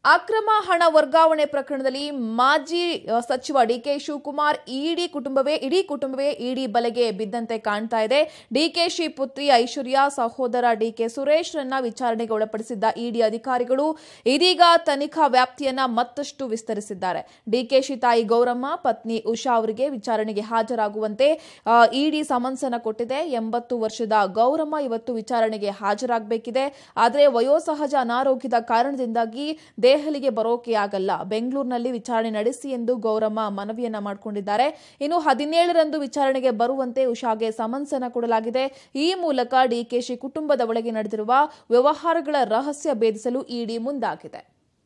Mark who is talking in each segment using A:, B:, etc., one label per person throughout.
A: ಅಕ್ರಮ ಹಣ ವರ್ಗಾವಣೆ ಪ್ರಕರಣದಲ್ಲಿ ಮಾಜಿ ಅ, ಸಚಿವ ಡಿಕೆ ಶಿವಕುಮಾರ್ ಇಡಿ ಕುಟುಂಬವೇ ಇಡೀ ಕುಟುಂಬವೇ ಇಡಿ ಬಲೆಗೆ ಬಿದ್ದಂತೆ ಕಾಣ್ತಾ ಇದೆ ಡಿಕೆಶಿ ಪುತ್ರಿ ಐಶ್ವರ್ಯ ಸಹೋದರ ಡಿಕೆ ಸುರೇಶ್ರನ್ನ ವಿಚಾರಣೆಗೆ ಒಳಪಡಿಸಿದ್ದ ಇಡಿ ಅಧಿಕಾರಿಗಳು ಇದೀಗ ತನಿಖಾ ವ್ಯಾಪ್ತಿಯನ್ನ ಮತ್ತಷ್ಟು ವಿಸ್ತರಿಸಿದ್ದಾರೆ ಡಿಕೆಶಿ ತಾಯಿ ಗೌರಮ್ಮ ಪತ್ನಿ ಉಷಾ ಅವರಿಗೆ ವಿಚಾರಣೆಗೆ ಹಾಜರಾಗುವಂತೆ ಆ, ಇಡಿ ಸಮನ್ಸನ ಕೊಟ್ಟಿದೆ ಎಂಬತ್ತು ವರ್ಷದ ಗೌರಮ್ಮ ಇವತ್ತು ವಿಚಾರಣೆಗೆ ಹಾಜರಾಗಬೇಕಿದೆ ಆದರೆ ವಯೋಸಹಜ ಅನಾರೋಗ್ಯದ ಕಾರಣದಿಂದಾಗಿ ದೆಹಲಿಗೆ ಬರೋಕೆ ಆಗಲ್ಲ ಬೆಂಗಳೂರಿನಲ್ಲಿ ವಿಚಾರಣೆ ನಡೆಸಿ ಎಂದು ಗೌರಮ್ಮ ಮನವಿಯನ್ನ ಮಾಡಿಕೊಂಡಿದ್ದಾರೆ ಇನ್ನು ಹದಿನೇಳರಂದು ವಿಚಾರಣೆಗೆ ಬರುವಂತೆ ಉಷಾಗೆ ಸಮನ್ಸನ ಕೊಡಲಾಗಿದೆ ಈ ಮೂಲಕ ಡಿಕೆಶಿ ಕುಟುಂಬದ ಒಳಗೆ ನಡೆದಿರುವ ವ್ಯವಹಾರಗಳ ರಹಸ್ಯ ಭೇದಿಸಲು ಇಡಿ ಮುಂದಾಗಿದೆ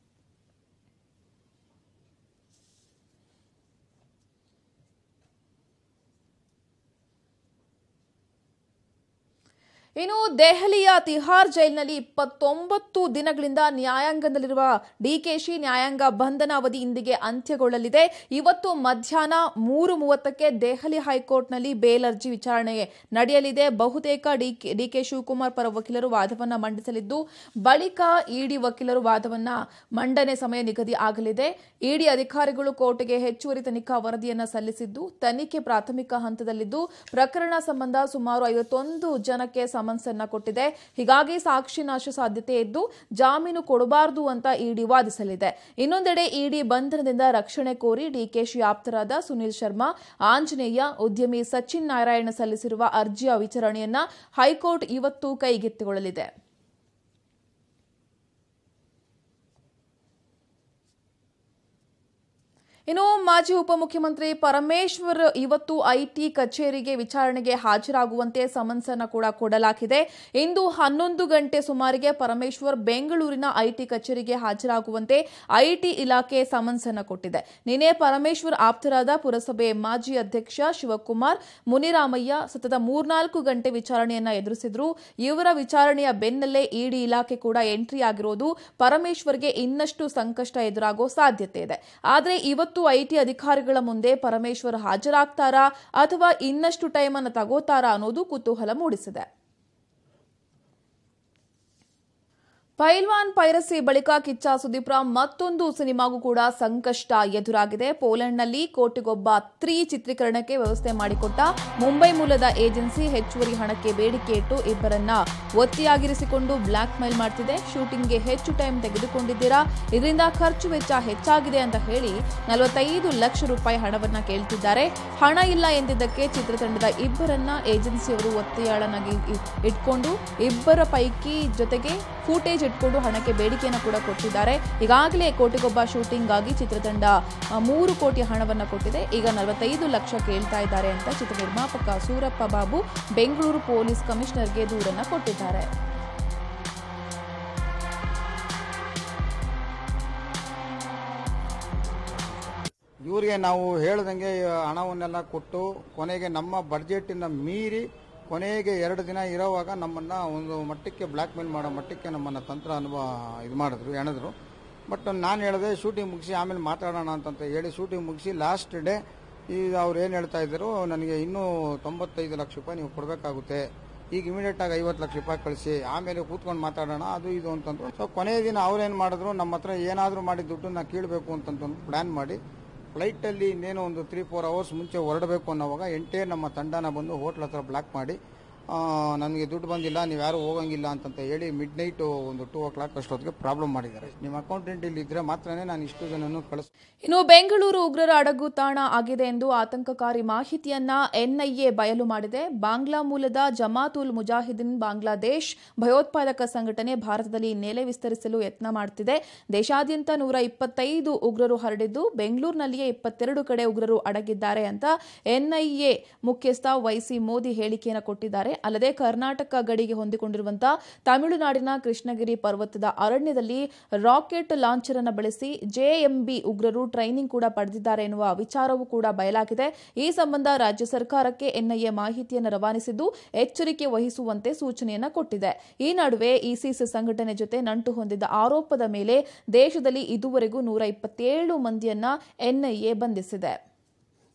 A: ಇನ್ನು ದೆಹಲಿಯ ತಿಹಾರ್ ಜೈಲಿನಲ್ಲಿ ಇಪ್ಪತ್ತೊಂಬತ್ತು ದಿನಗಳಿಂದ ನ್ಯಾಯಾಂಗದಲ್ಲಿರುವ ಡಿಕೆಶಿ ನ್ಯಾಯಾಂಗ ಬಂಧನ ಅವಧಿ ಇಂದಿಗೆ ಅಂತ್ಯಗೊಳ್ಳಲಿದೆ ಇವತ್ತು ಮಧ್ಯಾಹ್ನ ಮೂರು ಮೂವತ್ತಕ್ಕೆ ದೆಹಲಿ ಹೈಕೋರ್ಟ್ನಲ್ಲಿ ಬೇಲ್ ಅರ್ಜಿ ವಿಚಾರಣೆ ನಡೆಯಲಿದೆ ಬಹುತೇಕ ಡಿಕೆ ಡಿಕೆ ಶಿವಕುಮಾರ್ ಪರ ವಕೀಲರು ವಾದವನ್ನ ಮಂಡಿಸಲಿದ್ದು ಬಳಿಕ ಇಡಿ ವಕೀಲರು ವಾದವನ್ನ ಮಂಡನೆ ಸಮಯ ನಿಗದಿ ಆಗಲಿದೆ ಇಡಿ ಅಧಿಕಾರಿಗಳು ಕೋರ್ಟ್ಗೆ ಹೆಚ್ಚುವರಿ ತನಿಖಾ ವರದಿಯನ್ನ ಸಲ್ಲಿಸಿದ್ದು ತನಿಖೆ ಪ್ರಾಥಮಿಕ ಹಂತದಲ್ಲಿದ್ದು ಪ್ರಕರಣ ಸಂಬಂಧ ಸುಮಾರು ಐವತ್ತೊಂದು ಜನಕ್ಕೆ ಸಮನ್ಸ್ ಅನ್ನ ಕೊಟ್ಟಿದೆ ಹೀಗಾಗಿ ಸಾಕ್ಷಿ ನಾಶ ಸಾಧ್ಯತೆ ಇದ್ದು ಜಾಮೀನು ಕೊಡಬಾರದು ಅಂತ ಇಡಿ ವಾದಿಸಲಿದೆ ಇನ್ನೊಂದೆಡೆ ಇಡಿ ಬಂಧನದಿಂದ ರಕ್ಷಣೆ ಕೋರಿ ಡಿಕೆಶಿ ಆಪ್ತರಾದ ಸುನಿಲ್ ಶರ್ಮಾ ಆಂಜನೇಯ ಉದ್ಯಮಿ ಸಚಿನ್ ನಾರಾಯಣ ಸಲ್ಲಿಸಿರುವ ಅರ್ಜಿಯ ವಿಚಾರಣೆಯನ್ನ ಹೈಕೋರ್ಟ್ ಇವತ್ತು ಕೈಗೆತ್ತಿಕೊಳ್ಳಲಿದೆ ಇನ್ನು ಮಾಜಿ ಉಪಮುಖ್ಯಮಂತ್ರಿ ಪರಮೇಶ್ವರ್ ಇವತ್ತು ಐಟಿ ಕಚೇರಿಗೆ ವಿಚಾರಣೆಗೆ ಹಾಜರಾಗುವಂತೆ ಸಮನ್ಸ್ ಅನ್ನ ಕೂಡ ಕೊಡಲಾಗಿದೆ ಇಂದು ಹನ್ನೊಂದು ಗಂಟೆ ಸುಮಾರಿಗೆ ಪರಮೇಶ್ವರ್ ಬೆಂಗಳೂರಿನ ಐಟಿ ಕಚೇರಿಗೆ ಹಾಜರಾಗುವಂತೆ ಐಟಿ ಇಲಾಖೆ ಸಮನ್ಸ್ ಅನ್ನ ಕೊಟ್ಟಿದೆ ನಿನ್ನೆ ಪರಮೇಶ್ವರ್ ಆಪ್ತರಾದ ಪುರಸಭೆ ಮಾಜಿ ಅಧ್ಯಕ್ಷ ಶಿವಕುಮಾರ್ ಮುನಿರಾಮಯ್ಯ ಸತತ ಮೂರ್ನಾಲ್ಕು ಗಂಟೆ ವಿಚಾರಣೆಯನ್ನ ಎದುರಿಸಿದ್ರು ಇವರ ವಿಚಾರಣೆಯ ಬೆನ್ನಲ್ಲೇ ಇಡಿ ಇಲಾಖೆ ಕೂಡ ಎಂಟ್ರಿ ಆಗಿರೋದು ಪರಮೇಶ್ವರ್ಗೆ ಇನ್ನಷ್ಟು ಸಂಕಷ್ಟ ಎದುರಾಗೋ ಸಾಧ್ಯತೆ ಇದೆ ಆದರೆ ಇವತ್ತು ಐಟಿ ಅಧಿಕಾರಿಗಳ ಮುಂದೆ ಪರಮೇಶ್ವರ್ ಹಾಜರಾಗ್ತಾರಾ ಅಥವಾ ಇನ್ನಷ್ಟು ಟೈಮ್ ಅನ್ನು ತಗೋತಾರಾ ಅನ್ನೋದು ಕುತೂಹಲ ಮೂಡಿಸಿದೆ ಪೈಲ್ವಾನ್ ಪೈರಸಿ ಬಳಿಕ ಕಿಚ್ಚ ಸುದೀಪ್ರಾಮ್ ಮತ್ತೊಂದು ಸಿನಿಮಾಗೂ ಕೂಡ ಸಂಕಷ್ಟ ಎದುರಾಗಿದೆ ಪೋಲೆಂಡ್ನಲ್ಲಿ ಕೋಟಿಗೊಬ್ಬ ತ್ರೀ ಚಿತ್ರೀಕರಣಕ್ಕೆ ವ್ಯವಸ್ಥೆ ಮಾಡಿಕೊಟ್ಟ ಮುಂಬೈ ಮೂಲದ ಏಜೆನ್ಸಿ ಹೆಚ್ಚುವರಿ ಹಣಕ್ಕೆ ಬೇಡಿಕೆ ಇಟ್ಟು ಇಬ್ಬರನ್ನ ಒತ್ತಿಯಾಗಿರಿಸಿಕೊಂಡು ಬ್ಲಾಕ್ ಮೇಲ್ ಮಾಡ್ತಿದೆ ಶೂಟಿಂಗ್ಗೆ ಹೆಚ್ಚು ಟೈಮ್ ತೆಗೆದುಕೊಂಡಿದ್ದೀರಾ ಇದರಿಂದ ಖರ್ಚು ವೆಚ್ಚ ಹೆಚ್ಚಾಗಿದೆ ಅಂತ ಹೇಳಿ ನಲವತ್ತೈದು ಲಕ್ಷ ರೂಪಾಯಿ ಹಣವನ್ನ ಕೇಳ್ತಿದ್ದಾರೆ ಹಣ ಇಲ್ಲ ಎಂದಿದ್ದಕ್ಕೆ ಚಿತ್ರತಂಡದ ಇಬ್ಬರನ್ನ ಏಜೆನ್ಸಿಯವರು ಒತ್ತೆಯಾಳನಾಗಿ ಇ- ಇಟ್ಕೊಂಡು ಇಬ್ಬರ ಪೈಕಿ ಜೊತೆಗೆ ಫೂಟೇಜ್ ಇಟ್ಕೊಂಡು ಹಣಕ್ಕೆ ಬೇಡಿಕೆಯನ್ನು ಕೂಡ ಕೊಟ್ಟಿದ್ದಾರೆ ಈಗಾಗಲೇ ಕೋಟಿಗೊಬ್ಬ ಶೂಟಿಂಗ್ ಆಗಿ ಚಿತ್ರತಂಡ ಆ, ಮೂರು ಕೋಟಿ ಹಣವನ್ನ ಕೊಟ್ಟಿದೆ ಈಗ ನಲವತ್ತೈದು ಲಕ್ಷ ಕೇಳ್ತಾ ಇದ್ದಾರೆ ಅಂತ ಚಿತ್ರ ನಿರ್ಮಾಪಕ ಸೂರಪ್ಪ ಬಾಬು ಬೆಂಗಳೂರು ಪೊಲೀಸ್ ಕಮಿಷನರ್ಗೆ ದೂರನ್ನ ಕೊಟ್ಟಿದ್ದಾರೆ
B: ಇವರಿಗೆ ನಾವು ಹೇಳ್ದಂಗೆ ಹಣವನ್ನೆಲ್ಲ ಕೊಟ್ಟು ಕೊನೆಗೆ ನಮ್ಮ ಬಡ್ಜೆಟಿನ ಮೀರಿ ಕೊನೆಗೆ ಎರಡು ದಿನ ಇರೋವಾಗ ನಮ್ಮನ್ನ ಒಂದು ಮಟ್ಟಕ್ಕೆ ಬ್ಲ್ಯಾಕ್ ಮೇಲ್ ಮಾಡೋ ಮಟ್ಟಕ್ಕೆ ನಮ್ಮನ್ನ ತಂತ್ರ ಅನುಭವ ಇದು ಮಾಡಿದ್ರು ಎಣದ್ರು ಬಟ್ ನಾನು ಹೇಳಿದೆ ಶೂಟಿಂಗ್ ಮುಗಿಸಿ ಆಮೇಲೆ ಮಾತಾಡೋಣ ಅಂತಂತ ಹೇಳಿ ಶೂಟಿಂಗ್ ಮುಗಿಸಿ ಲಾಸ್ಟ್ ಡೇ ಈಗ ಅವ್ರು ಏನು ಹೇಳ್ತಾ ಇದ್ರು ನನಗೆ ಇನ್ನೂ ತೊಂಬತ್ತೈದು ಲಕ್ಷ ರೂಪಾಯಿ ನೀವು ಕೊಡಬೇಕಾಗುತ್ತೆ ಈಗ ಇಮಿಡಿಯೇಟ್ ಆಗಿ ಐವತ್ತು ಲಕ್ಷ ರೂಪಾಯಿ ಕಳಿಸಿ ಆಮೇಲೆ ಕೂತ್ಕೊಂಡು ಮಾತಾಡೋಣ ಅದು ಇದು ಅಂತಂದ್ರು ಸೊ ಕೊನೆಯ ದಿನ ಅವ್ರೇನು ಮಾಡಿದ್ರು ನಮ್ಮ ಹತ್ರ ಏನಾದರೂ ಮಾಡಿ ದುಡ್ಡನ್ನ ಕೀಳಬೇಕು ಅಂತಂತಂದು ಪ್ಲಾನ್ ಮಾಡಿ ಫ್ಲೈಟಲ್ಲಿ ಇನ್ನೇನು ಒಂದು ತ್ರೀ ಫೋರ್ ಅವರ್ಸ್ ಮುಂಚೆ ಹೊರಡಬೇಕು ಅನ್ನೋವಾಗ ಎಂಟೇ ನಮ್ಮ ತಂಡನ ಬಂದು ಹೋಟ್ಲ್ ಹತ್ರ ಬ್ಲಾಕ್ ಮಾಡಿ ಆ, ನನಗೆ ದುಡ್ಡು ಬಂದಿಲ್ಲ ನೀವು ಯಾರು ಹೋಗಂಗಿಲ್ಲ ಅಂತಂತ ಹೇಳಿ ಮಿಡ್ ನೈಟ್ ಒಂದು ಟೂ ಓ ಕ್ಲಾಕ್ ಅಷ್ಟೊತ್ತಿಗೆ ಪ್ರಾಬ್ಲಮ್ ಮಾಡಿದ್ದಾರೆ ನಿಮ್ಮ ಅಕೌಂಟೆಂಟ್ ಇಲ್ಲಿ ಇದ್ರೆ ಮಾತ್ರನೇ ನಾನು ಇಷ್ಟು ಜನನು ಕಳಿಸ್
A: ಇನ್ನು ಬೆಂಗಳೂರು ಉಗ್ರರ ಅಡಗು ತಾಣ ಆಗಿದೆ ಎಂದು ಆತಂಕಕಾರಿ ಮಾಹಿತಿಯನ್ನ ಎನ್ಐಎ ಬಯಲು ಮಾಡಿದೆ ಬಾಂಗ್ಲಾ ಮೂಲದ ಜಮಾತುಲ್ ಮುಜಾಹಿದೀನ್ ಬಾಂಗ್ಲಾದೇಶ್ ಭಯೋತ್ಪಾದಕ ಸಂಘಟನೆ ಭಾರತದಲ್ಲಿ ನೆಲೆ ವಿಸ್ತರಿಸಲು ಯತ್ನ ಮಾಡುತ್ತಿದೆ ದೇಶಾದ್ಯಂತ ನೂರ ಇಪ್ಪತ್ತೈದು ಉಗ್ರರು ಹರಡಿದ್ದು ಬೆಂಗಳೂರಿನಲ್ಲಿಯೇ ಇಪ್ಪತ್ತೆರಡು ಕಡೆ ಉಗ್ರರು ಅಡಗಿದ್ದಾರೆ ಅಂತ ಎನ್ಐಎ ಮುಖ್ಯಸ್ಥ ವೈಸಿ ಮೋದಿ ಹೇಳಿಕೆಯನ್ನು ಕೊಟ್ಟಿದ್ದಾರೆ ಅಲ್ಲದೆ ಕರ್ನಾಟಕ ಗಡಿಗೆ ಹೊಂದಿಕೊಂಡಿರುವಂತಹ ತಮಿಳುನಾಡಿನ ಕೃಷ್ಣಗಿರಿ ಪರ್ವತದ ಅರಣ್ಯದಲ್ಲಿ ರಾಕೆಟ್ ಲಾಂಚರ್ ಅನ್ನು ಬಳಸಿ ಜೆಎಂಬಿ ಉಗ್ರರು ಟ್ರೈನಿಂಗ್ ಕೂಡ ಪಡೆದಿದ್ದಾರೆ ಎನ್ನುವ ವಿಚಾರವೂ ಕೂಡ ಬಯಲಾಗಿದೆ ಈ ಸಂಬಂಧ ರಾಜ್ಯ ಸರ್ಕಾರಕ್ಕೆ ಎನ್ಐಎ ಮಾಹಿತಿಯನ್ನು ರವಾನಿಸಿದ್ದು ಎಚ್ಚರಿಕೆ ವಹಿಸುವಂತೆ ಸೂಚನೆಯನ್ನ ಕೊಟ್ಟಿದೆ ಈ ನಡುವೆ ಇಸಿಸ್ ಸಂಘಟನೆ ಜೊತೆ ನಂಟು ಹೊಂದಿದ್ದ ಆರೋಪದ ಮೇಲೆ ದೇಶದಲ್ಲಿ ಇದುವರೆಗೂ ನೂರ ಇಪ್ಪತ್ತೇಳು ಮಂದಿಯನ್ನ ಎನ್ಐಎ ಬಂಧಿಸಿದೆ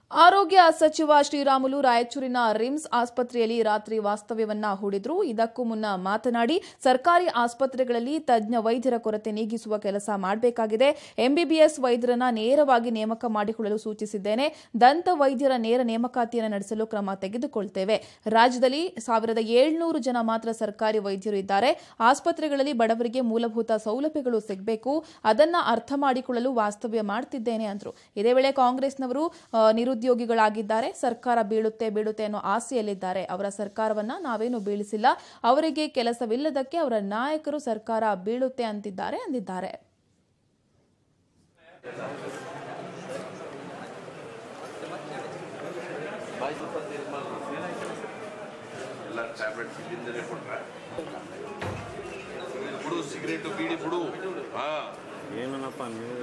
A: ಆರೋಗ್ಯ ಸಚಿವ ಶ್ರೀರಾಮುಲು ರಾಯಚೂರಿನ ರಿಮ್ಸ್ ಆಸ್ಪತ್ರೆಯಲ್ಲಿ ರಾತ್ರಿ ವಾಸ್ತವ್ಯವನ್ನ ಹೂಡಿದ್ರು ಇದಕ್ಕೂ ಮುನ್ನ ಮಾತನಾಡಿ ಸರ್ಕಾರಿ ಆಸ್ಪತ್ರೆಗಳಲ್ಲಿ ತಜ್ಞ ವೈದ್ಯರ ಕೊರತೆ ನೀಗಿಸುವ ಕೆಲಸ ಮಾಡಬೇಕಾಗಿದೆ ಎಂಬಿಬಿಎಸ್ ವೈದ್ಯರನ್ನ ನೇರವಾಗಿ ನೇಮಕ ಮಾಡಿಕೊಳ್ಳಲು ಸೂಚಿಸಿದ್ದೇನೆ ದಂತ ವೈದ್ಯರ ನೇರ ನೇಮಕಾತಿಯನ್ನು ನಡೆಸಲು ಕ್ರಮ ತೆಗೆದುಕೊಳ್ತೇವೆ ರಾಜ್ಯದಲ್ಲಿ ಸಾವಿರದ ಏಳ್ನೂರು ಜನ ಮಾತ್ರ ಸರ್ಕಾರಿ ವೈದ್ಯರು ಇದ್ದಾರೆ ಆಸ್ಪತ್ರೆಗಳಲ್ಲಿ ಬಡವರಿಗೆ ಮೂಲಭೂತ ಸೌಲಭ್ಯಗಳು ಸಿಗಬೇಕು ಅದನ್ನ ಅರ್ಥ ಮಾಡಿಕೊಳ್ಳಲು ವಾಸ್ತವ್ಯ ಮಾಡ್ತಿದ್ದೇನೆ ಅಂದ್ರು ಇದೇ ವೇಳೆ ಕಾಂಗ್ರೆಸ್ನವರು ಆ, ನಿರುದ್ಯೋಗಿಗಳಾಗಿದ್ದಾರೆ ಸರ್ಕಾರ ಬೀಳುತ್ತೆ ಬೀಳುತ್ತೆ ಅನ್ನೋ ಆಸೆಯಲ್ಲಿದ್ದಾರೆ ಅವರ ಸರ್ಕಾರವನ್ನ ನಾವೇನು ಬೀಳಿಸಿಲ್ಲ ಅವರಿಗೆ ಕೆಲಸವಿಲ್ಲದಕ್ಕೆ ಅವರ ನಾಯಕರು ಸರ್ಕಾರ ಬೀಳುತ್ತೆ ಅಂತಿದ್ದಾರೆ ಅಂದಿದ್ದಾರೆ
C: ಎಲ್ಲ ಟ್ಯಾಬ್ಲೆಟ್ಸ್ ಇಲ್ಲಿಂದಲೇ ಕೊಟ್ರೆ ಬಿಡು ಸಿಗರೇಟು ಬೀಡಿ ಬಿಡು ಹಾ
D: ಏನಪ್ಪ ನೀವು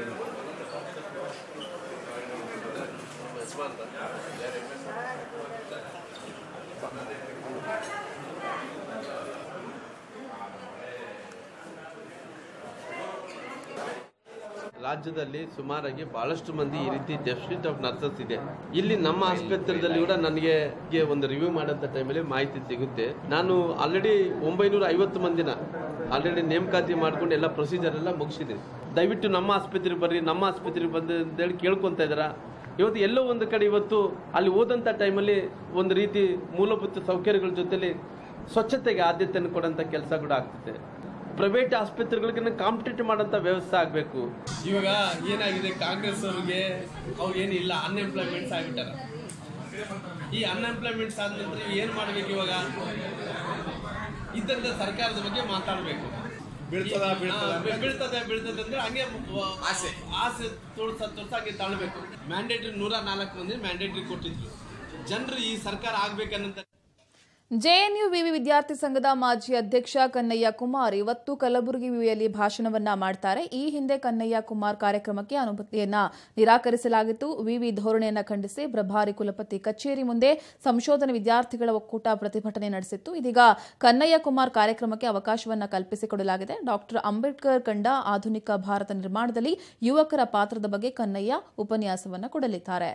E: ರಾಜ್ಯದಲ್ಲಿ ಸುಮಾರಾಗಿ ಬಹಳಷ್ಟು ಮಂದಿ ಈ ರೀತಿ ಡೆಫಿಸಿಟ್ ಆಫ್ ನರ್ಸಸ್ ಇದೆ ಇಲ್ಲಿ ನಮ್ಮ ಆಸ್ಪತ್ರೆಯಲ್ಲಿ ಕೂಡ ನನಗೆ ಗೆ ಒಂದು ರಿವ್ಯೂ ಮಾಡೋಂಥ ಟೈಮಲ್ಲಿ ಮಾಹಿತಿ ಸಿಗುತ್ತೆ ನಾನು ಆಲ್ರೆಡಿ ಒಂಬೈನೂರ ಐವತ್ತು ಮಂದಿನ ಆಲ್ರೆಡಿ ನೇಮಕಾತಿ ಮಾಡ್ಕೊಂಡು ಎಲ್ಲ ಪ್ರೊಸೀಜರ್ ಎಲ್ಲ ಮುಗಿಸಿದ್ದೀನಿ ದಯವಿಟ್ಟು ನಮ್ಮ ಆಸ್ಪತ್ರೆಗೆ ಬರ್ರಿ ನಮ್ಮ ಆಸ್ಪತ್ರೆಗೆ ಬಂದು ಅಂತೇಳಿ ಕೇಳ್ಕೊತಾ ಇದ್ದಾರ ಇವತ್ತು ಎಲ್ಲೋ ಒಂದು ಕಡೆ ಇವತ್ತು ಅಲ್ಲಿ ಹೋದಂಥ ಟೈಮಲ್ಲಿ ಒಂದು ರೀತಿ ಮೂಲಭೂತ ಸೌಕರ್ಯಗಳ ಜೊತೆಲಿ ಸ್ವಚ್ಛತೆಗೆ ಆದ್ಯತೆಯನ್ನು ಕೊಡೋಂಥ ಕೆಲಸ ಕೂಡ ಆಗ್ತಿದೆ ಪ್ರೈವೇಟ್ ಆಸ್ಪತ್ರೆಗಳಿಗೆ ಕಾಂಪಿಟೇಟ್ ಮಾಡೋಂಥ ವ್ಯವಸ್ಥೆ ಆಗಬೇಕು ಇವಾಗ ಏನಾಗಿದೆ ಕಾಂಗ್ರೆಸ್ ಅವ್ರಿಗೆ ಅವ್ರಿಗೆ ಇಲ್ಲ ಅನ್ಎಂಪ್ಲಾಯ್ಮೆಂಟ್ಸ್ ಆಗಿಬಿಟ್ಟಾರ ಈ ಅನ್ಎಂಪ್ಲಾಯ್ಮೆಂಟ್ಸ್ ಆದ ನಂತರ ಏನು ಮಾಡ್ಬೇಕು ಇವಾಗ ಇದ್ದಂತ ಸರ್ಕಾರದ ಬಗ್ಗೆ ಮಾತಾಡಬೇಕು ಬೀಳ್ತದ ಬೀಳ್ತದೆ ಬೀಳ್ತದೆ ಅಂದ್ರೆ ಹಂಗೆ ಆಸೆ ಆಸೆ ತೋರ್ಸ ತೋರ್ಸ ಹಂಗೆ ತಾಳ್ಬೇಕು ಮ್ಯಾಂಡೇಟ್ರಿ ನೂರ ನಾಲ್ಕು ಮಂದಿ ಮ್ಯಾಂಡೇಟ್ರಿ ಕೊಟ್ಟಿದ್ರು ಜನರು ಈ ಸರ್ಕಾರ ಆಗ್ಬೇಕನ್ನಂತ
A: ಜೆಎನ್ಯು ವಿವಿ ವಿದ್ಯಾರ್ಥಿ ಸಂಘದ ಮಾಜಿ ಅಧ್ಯಕ್ಷ ಕನ್ನಯ್ಯ ಕುಮಾರ್ ಇವತ್ತು ಕಲಬುರಗಿ ವಿವಿಯಲ್ಲಿ ಭಾಷಣವನ್ನ ಮಾಡ್ತಾರೆ ಈ ಹಿಂದೆ ಕನ್ನಯ್ಯ ಕುಮಾರ್ ಕಾರ್ಯಕ್ರಮಕ್ಕೆ ಅನುಮತಿಯನ್ನ ನಿರಾಕರಿಸಲಾಗಿತ್ತು ವಿವಿ ಧೋರಣೆಯನ್ನ ಖಂಡಿಸಿ ಪ್ರಭಾರಿ ಕುಲಪತಿ ಕಚೇರಿ ಮುಂದೆ ಸಂಶೋಧನೆ ವಿದ್ಯಾರ್ಥಿಗಳ ಒಕ್ಕೂಟ ಪ್ರತಿಭಟನೆ ನಡೆಸಿತ್ತು ಇದೀಗ ಕನ್ನಯ್ಯ ಕುಮಾರ್ ಕಾರ್ಯಕ್ರಮಕ್ಕೆ ಅವಕಾಶವನ್ನ ಕಲ್ಪಿಸಿಕೊಡಲಾಗಿದೆ ಡಾಕ್ಟರ್ ಅಂಬೇಡ್ಕರ್ ಕಂಡ ಆಧುನಿಕ ಭಾರತ ನಿರ್ಮಾಣದಲ್ಲಿ ಯುವಕರ ಪಾತ್ರದ ಬಗ್ಗೆ ಕನ್ನಯ್ಯ ಉಪನ್ಯಾಸವನ್ನ ಕೊಡಲಿದ್ದಾರೆ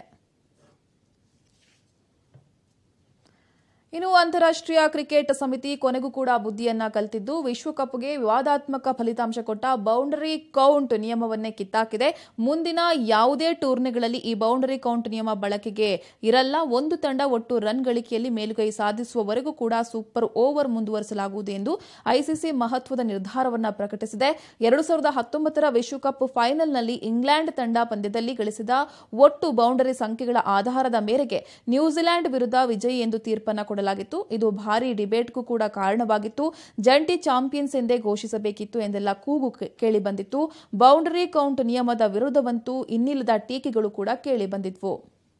A: ಇನ್ನು ಅಂತಾರಾಷ್ಟ್ರೀಯ ಕ್ರಿಕೆಟ್ ಸಮಿತಿ ಕೊನೆಗೂ ಕೂಡ ಬುದ್ಧಿಯನ್ನ ಕಲಿತಿದ್ದು ವಿಶ್ವಕಪ್ಗೆ ವಿವಾದಾತ್ಮಕ ಫಲಿತಾಂಶ ಕೊಟ್ಟ ಬೌಂಡರಿ ಕೌಂಟ್ ನಿಯಮವನ್ನೇ ಕಿತ್ತಾಕಿದೆ ಮುಂದಿನ ಯಾವುದೇ ಟೂರ್ನಿಗಳಲ್ಲಿ ಈ ಬೌಂಡರಿ ಕೌಂಟ್ ನಿಯಮ ಬಳಕೆಗೆ ಇರಲ್ಲ ಒಂದು ತಂಡ ಒಟ್ಟು ರನ್ ಗಳಿಕೆಯಲ್ಲಿ ಮೇಲುಗೈ ಸಾಧಿಸುವವರೆಗೂ ಕೂಡ ಸೂಪರ್ ಓವರ್ ಮುಂದುವರಿಸಲಾಗುವುದು ಎಂದು ಐಸಿಸಿ ಮಹತ್ವದ ನಿರ್ಧಾರವನ್ನ ಪ್ರಕಟಿಸಿದೆ ಎರಡು ಸಾವಿರದ ಹತ್ತೊಂಬತ್ತರ ವಿಶ್ವಕಪ್ ಫೈನಲ್ನಲ್ಲಿ ಇಂಗ್ಲೆಂಡ್ ತಂಡ ಪಂದ್ಯದಲ್ಲಿ ಗಳಿಸಿದ ಒಟ್ಟು ಬೌಂಡರಿ ಸಂಖ್ಯೆಗಳ ಆಧಾರದ ಮೇರೆಗೆ ನ್ಯೂಜಿಲೆಂಡ್ ವಿರುದ್ಧ ವಿಜಯಿ ಎಂದು ತೀರ್ಪನ್ನ ಕೊಡಲಾಗಿತ್ತು ಇದು ಭಾರೀ ಡಿಬೇಟ್ಗೂ ಕೂಡ ಕಾರಣವಾಗಿತ್ತು ಜಂಟಿ ಚಾಂಪಿಯನ್ಸ್ ಎಂದೇ ಘೋಷಿಸಬೇಕಿತ್ತು ಎಂದೆಲ್ಲ ಕೂಗು ಕೇ- ಕೇಳಿಬಂದಿತ್ತು ಬೌಂಡರಿ ಕೌಂಟ್ ನಿಯಮದ ವಿರುದ್ಧವಂತೂ ಇನ್ನಿಲ್ಲದ ಟೀಕೆಗಳು ಕೂಡ ಕೇಳಿಬಂದಿದ್ವು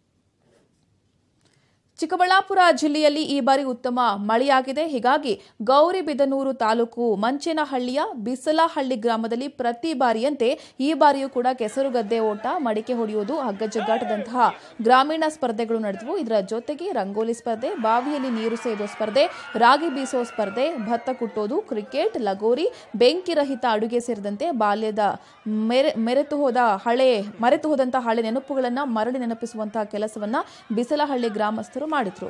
A: ಚಿಕ್ಕಬಳ್ಳಾಪುರ ಜಿಲ್ಲೆಯಲ್ಲಿ ಈ ಬಾರಿ ಉತ್ತಮ ಮಳೆಯಾಗಿದೆ ಹೀಗಾಗಿ ಗೌರಿಬಿದನೂರು ತಾಲೂಕು ಮಂಚೇನಹಳ್ಳಿಯ ಬಿಸಲಹಳ್ಳಿ ಗ್ರಾಮದಲ್ಲಿ ಪ್ರತಿ ಬಾರಿಯಂತೆ ಈ ಬಾರಿಯೂ ಕೂಡ ಕೆಸರುಗದ್ದೆ ಓಟ ಮಡಿಕೆ ಹೊಡೆಯುವುದು ಹಗ್ಗಜಗ್ಗಾಟದಂತಹ ಗ್ರಾಮೀಣ ಸ್ಪರ್ಧೆಗಳು ನಡೆದವು ಇದರ ಜೊತೆಗೆ ರಂಗೋಲಿ ಸ್ಪರ್ಧೆ ಬಾವಿಯಲ್ಲಿ ನೀರು ಸೇದೋ ಸ್ಪರ್ಧೆ ರಾಗಿ ಬೀಸೋ ಸ್ಪರ್ಧೆ ಭತ್ತ ಕುಟ್ಟೋದು ಕ್ರಿಕೆಟ್ ಲಗೋರಿ ಬೆಂಕಿ ರಹಿತ ಅಡುಗೆ ಸೇರಿದಂತೆ ಬಾಲ್ಯದ ಮೆರೆ ಮೆರೆತು ಹೋದ ಹಳೆ ಮರೆತು ಹೋದಂತಹ ಹಳೆ ನೆನಪುಗಳನ್ನ ಮರಳಿ ನೆನಪಿಸುವಂತಹ ಕೆಲಸವನ್ನ ಬಿಸಲಹಳ್ಳಿ ಗ್ರಾಮಸ್ಥರು ಮಾಡಿದ್ರು